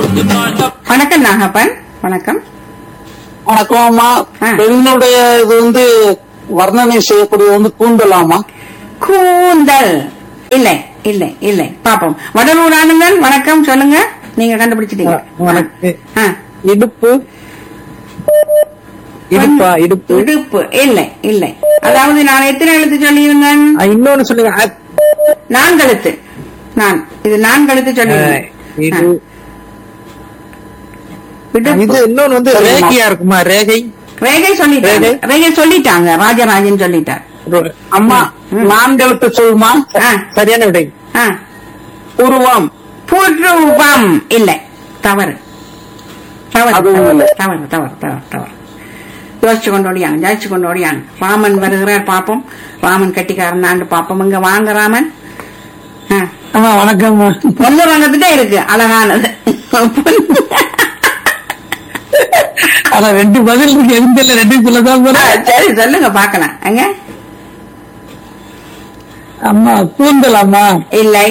வணக்கம் நாகப்பன் வணக்கம் வணக்கம் அம்மா ஆ. பெண்ணுடைய இது வந்து வர்ணனை செய்யக்கூடியது வந்து கூந்தலாமா கூந்தல் இல்லை இல்லை இல்லை பாப்போம் வடலூர் ஆனந்தன் வணக்கம் சொல்லுங்க நீங்க கண்டுபிடிச்சிட்டீங்க வணக்கம் ஆ. இடுப்பு இடுப்பா இடுப்பு இடுப்பு இல்லை இல்லை அதாவது நான் எத்தனை எழுத்து சொல்லியிருந்தேன் ஆ, இன்னொன்னு சொல்லுங்க அ- நான்கு எழுத்து நான் இது நான்கு எழுத்து ஆ, சொல்லியிருந்தேன் இது ஆ. இடுப்பு. இது இன்னொன்னு வந்து ரேகையா இருக்குமா ரேகை ரேகை சொல்லிட்டாங்க ரேகை. ரேகை சொல்லிட்டாங்க ராஜராஜன் சொல்லிட்டார் அம்மா ம். நான்கெழுத்து சொல்லுமா ஆ. சரியான விடை ஆ. உருவம் புருவம் இல்லை தவறு தவறு அதுவும் தவறு, இல்லை. தவறு தவறு தவறு தவறு யோசிச்சு கொண்டு ஓடியாங்க ஜாயிச்சு கொண்டு ஓடியாங்க ராமன் வருகிறார் பாப்போம் ராமன் கட்டிக்காரன் ஆண்டு பாப்போம் இங்க வாங்க ராமன் ஆ. ஆமா வணக்கம் பொண்ணு ரங்கத்துட்டே இருக்கு அழகானது ஆனா ரெண்டு பதில் இருக்கு எதுவும் தெரியல ரெண்டு சொல்லதான் ஆ, சரி சொல்லுங்க பாக்கலாம் எங்க அம்மா கூந்தல் அம்மா இல்லை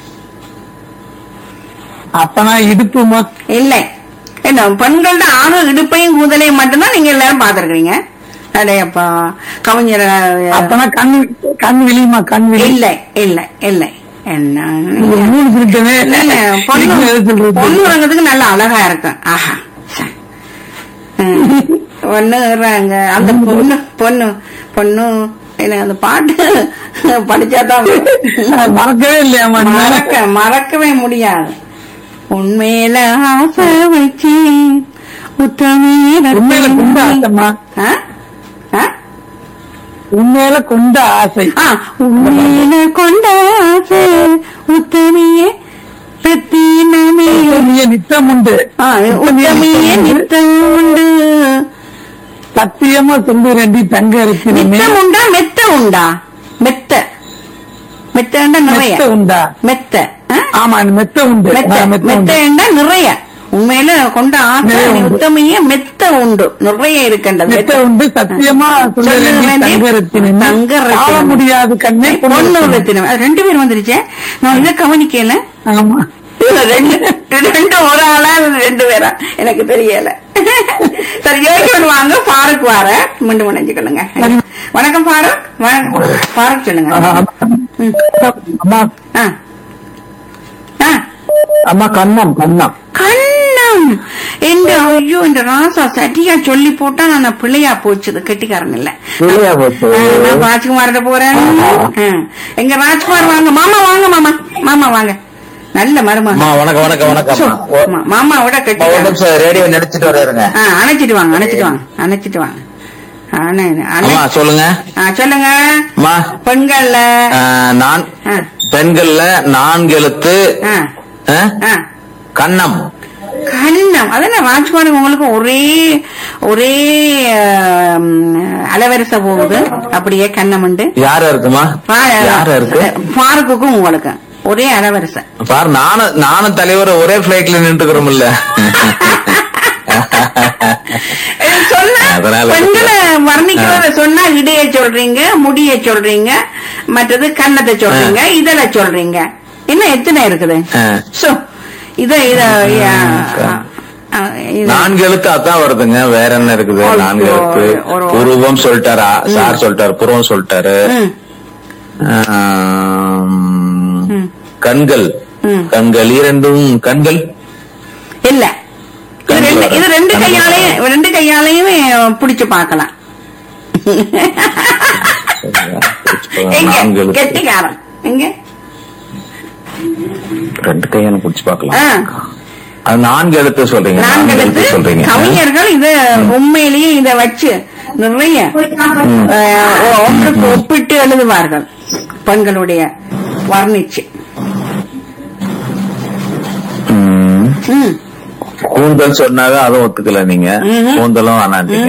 அப்பனா இடுப்புமா இல்லை என்ன பெண்கள்ட்ட ஆக இடுப்பையும் கூதலையும் மட்டும்தான் நீங்க எல்லாரும் பாத்துருக்கீங்க அடையப்பா கவிஞர் அப்பனா கண் கண் விழியுமா கண் விழி இல்லை இல்லை இல்லை என்ன ஒரு மூணு திருட்டனே இல்ல, பொண்ணு சொல்றது பொண்ணு ரங்கத்துக்கு நல்ல அழகா இருக்கும் ஆஹா ச. ம். பொண்ணுறாங்க அந்த பொண்ணு பொண்ணு பொண்ணு என்ன அந்த பாட்டு படிச்சாதான் மறக்கவே இல்லையாமா மறக்க மறக்கவே முடியாது உண்மையில ஆசை வச்சு உண்மையில கொண்ட ஆசைம்மா உண்மையில கொண்ட ஆசை உண்மையில கொண்ட ஆசை உத்தமையே பிரத்தினமே உத்தமிய நித்தம் உண்டு ஆ, உத்தமையே நித்தம் உண்டு சத்தியமா சொல்லுறேன்டி தங்க இருக்கிறேன் நித்தம் உண்டா மெத்த உண்டா மெத்த மெத்தண்டா நிறைய மெத்த உண்டா மெத்த ஆ? ஆமா மெத்த உண்டு மெத்த ஆ, மெத்த உண்டு மெத்தண்டா நிறைய உண்மையில கொண்ட ஆசை நிறைய உண்டு. உத்தமையே மெத்த உண்டு நிறைய இருக்கின்றது மெத்த உண்டு சத்தியமா சொல்லுறேன்டி சொல்லுறேன்டி, தங்க ரத்தினம் தங்க ரத்தினம். காண முடியாது கண்ணே பொண்ணு ரத்தினம் அது ரெண்டு பேர் வந்துருச்சே நான் இதை கவனிக்கல ஆமா இல்ல, ரெண்டு ரெண்டு ஒரு ஆளா இல்ல ரெண்டு பேரா எனக்கு தெரியல சரி யோசிக்கணும் வாங்க பாருக்கு வார மீண்டும் நினைச்சுக்கொள்ளுங்க வணக்கம் பாரூக் வணக்கம். பாரூக் சொல்லுங்க ம். அம்மா ஆ. ஆ. அம்மா கண்ணம் கண்ணம் கண்ணம் இந்த ஐயோ இந்த ராசா சரியா சொல்லி போட்டா நான் பிள்ளையா போச்சுது கெட்டிக்காரன் இல்ல பிள்ளையா போச்சு. ஆ, நான் ராஜ்குமார்கிட்ட போறேன் ஆ. எங்க ராஜ்குமார் வாங்க மாமா வாங்க மாமா மாமா வாங்க நல்ல மருமகன் அம்மா வணக்கம் வணக்கம் வணக்கம் சோ, ஆமா, மாமாவோட அம்மா, ஒரு கெட்டிக்காரன் நிமிஷம் ரேடியோ நினைச்சிட்டு வர்றாருங்க ஆ, அணைச்சிட்டு வாங்க அணைச்சிட்டு வாங்க அணைச்சிட்டு வாங்க அணை- அணை- அம்மா சொல்லுங்க ஆ, சொல்லுங்க அம்மா பெண்கள்ல ஆ, நான் ஆ, பெண்கள்ல நான்கு எழுத்து ஆ, ஆ, ஆ. கண்ணம் கண்ணம் அதான் ராஜ்குமார் உங்களுக்கு ஒரே ஒரே ஆம், அலவரிசை போகுது அப்படியே கண்ணம் உண்டு யாரா இருக்குமா யாரா இருக்கு பாருக்குக்கும் உங்களுக்கு ஒரே அலவரிசை பாரு நானும் நானும் தலைவர் ஒரே பிளைட்ல நின்றுக்கிறோம்ல இது சொன்னா அதனால பெண்களை வர்ணிக்கிறத சொன்னா இடைய சொல்றீங்க முடிய சொல்றீங்க மற்றது கண்ணத்தை சொல்றீங்க இதழ சொல்றீங்க இன்னும் எத்தனை இருக்குது ஆ. சோ இத இத ஆ, ஆ, இது- நான்கு எழுத்து அதான் வருதுங்க வேற என்ன இருக்குது ஒரு- நான்கு எழுத்து ஒரு- புருவம் சொல்லிட்டாரா சார் சொல்லிட்டாரு புருவம் சொல்லிட்டாரு ம், ஆம், ம். கண்கள் ம். கண்கள் இரண்டும் கண்கள் இல்ல இது ரெண்டு கண்கள் இது ரெண்டு கண்கள் கையாலையும் ரெண்டு கையாலையுமே பிடிச்சு பார்க்கலாம் எங்க நான்கு எழுத்து கெட்டிக்காரன் எங்க ரெண்டு கையால புடிச்சு பார்க்கலாம் ஆ. அது நான்கு எழுத்து சொல்றீங்க நான்கு எழுத்து சொல்றீங்க கவிஞர்கள் இத உண்மையிலேயே இத வச்சு நிறைய அஹ், ஒன்றுக்கு ஒப்பிட்டு எழுதுவார்கள் பெண்களுடைய வர்ணிச்சு ம். ம். கூந்தல் சொன்னாவே அதுவும் ஒத்துக்கல நீங்க ம்ஹும். கூந்தலும் வேணாண்டீங்க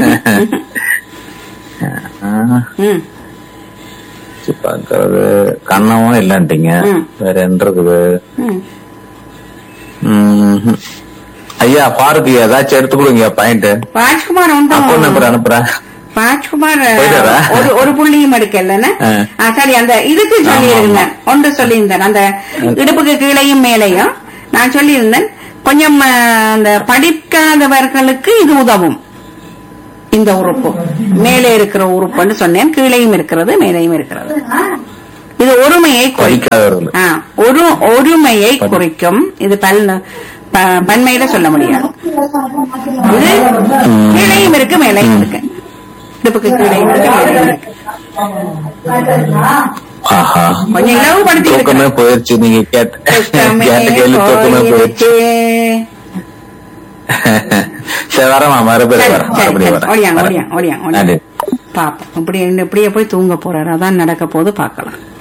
ஆ, ம். சரி, பார்க்கறது கண்ணமும் இல்லன்ட்டீங்க ம். வேற என்ன இருக்குது ம். ம்ஹும். ஐயா பாருக்கு ஏதாச்சும் எடுத்து கொடுங்க பாயிண்ட் ராஜ்குமார் அக்கௌண்ட் நம்பர் ஒன்றும் அனுப்புறேன் ராஜ்குமார் போயிட்டாரா? ஒரு ஒரு புள்ளியும் எடுக்கலன்னு ஆ. ஆ, சரி அந்த இதுக்கு சொல்லியிருந்தேன் ஒன்று சொல்லியிருந்தேன் அந்த இடுப்புக்கு கீழையும் மேலையும் நான் சொல்லியிருந்தேன் கொஞ்சம் அஹ், அந்த படிக்காதவர்களுக்கு இது உதவும் இந்த உறுப்பு மேலே இருக்கிற உறுப்புன்னு சொன்னேன் கீழேயும் இருக்கிறது மேலேயும் இருக்கிறது இது ஒருமையை குறிக்கும் படிக்காதவர்கள் ஆ, ஒரு ஒருமையை குறிக்கும் இது பல் ப- பன்மையில சொல்ல முடியாது இது கீழையும் இருக்கு மேலையும் இருக்கு இடுப்புக்கு கீழையும் இருக்கு மேலையும் இருக்கு ஆஹா கொஞ்சம் இலவுபடுத்தி தூக்கமே இருக்கு. போயிருச்சு நீங்க கேட்ட தூக்கமே கேட்ட கேள்வி தூக்கமே போயிருச்சு போயிருச்சு. சரி வரமா மறுபடியும் சரி, வரேன் சரி, மறுபடியும் சரி. ஓடியாங்க, வரேன் ஓடியாங்க, ஓடியாங்க, நன்றி ஓடியாங்க. பாப்போம் இப்படி இப்படியே போய் தூங்க போறாரு அதான் நடக்க போது பார்க்கலாம்